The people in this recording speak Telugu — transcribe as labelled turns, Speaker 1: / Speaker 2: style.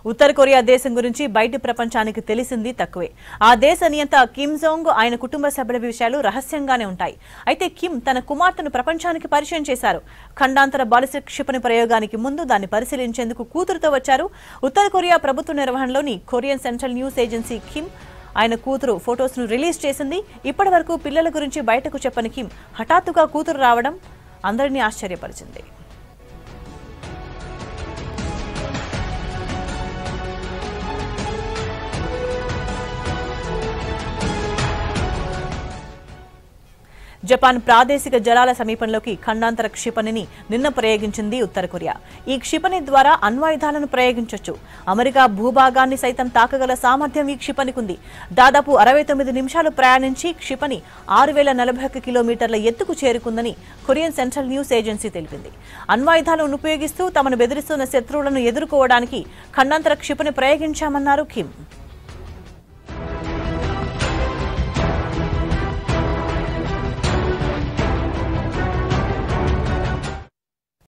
Speaker 1: ఉత్తర కొరియా దేశం గురించి బయటి ప్రపంచానికి తెలిసింది తక్కువే ఆ దేశ నియంత కిమ్ జోంగ్ ఆయన కుటుంబ సభ్యుల విషయాలు రహస్యంగానే ఉంటాయి అయితే కిమ్ తన కుమార్తెను ప్రపంచానికి పరిచయం చేశారు ఖండాంతర బాలిస్టిక్ క్షిపణి ప్రయోగానికి ముందు దాన్ని పరిశీలించేందుకు కూతురుతో వచ్చారు ఉత్తర కొరియా ప్రభుత్వ నిర్వహణలోని Korean central news agency Kim ఆయన కూతురు ఫొటోస్ ను రిలీజ్ చేసింది ఇప్పటి వరకు పిల్లల గురించి బయటకు చెప్పని కిమ్ హఠాత్తుగా కూతురు రావడం అందరినీ ఆశ్చర్యపరిచింది జపాన్ ప్రాదేశిక జలాల సమీపంలోకి ఖండాంతర క్షిపణిని నిన్న ప్రయోగించింది ఉత్తర కొరియా ఈ క్షిపణి ద్వారా అణ్వాయుధాలను ప్రయోగించొచ్చు అమెరికా భూభాగాన్ని సైతం తాకగల సామర్థ్యం ఈ క్షిపణికి ఉంది దాదాపు అరవై తొమ్మిది నిమిషాలు ప్రయాణించి క్షిపణి ఆరు వేల నలభై ఒక్క కిలోమీటర్ల ఎత్తుకు చేరుకుందని కొరియన్ సెంట్రల్ న్యూస్ ఏజెన్సీ తెలిపింది అణ్వాయుధాలను ఉపయోగిస్తూ తమను బెదిరిస్తున్న శత్రువులను ఎదుర్కోవడానికి ఖండాంతర క్షిపణి ప్రయోగించామన్నారు కిమ్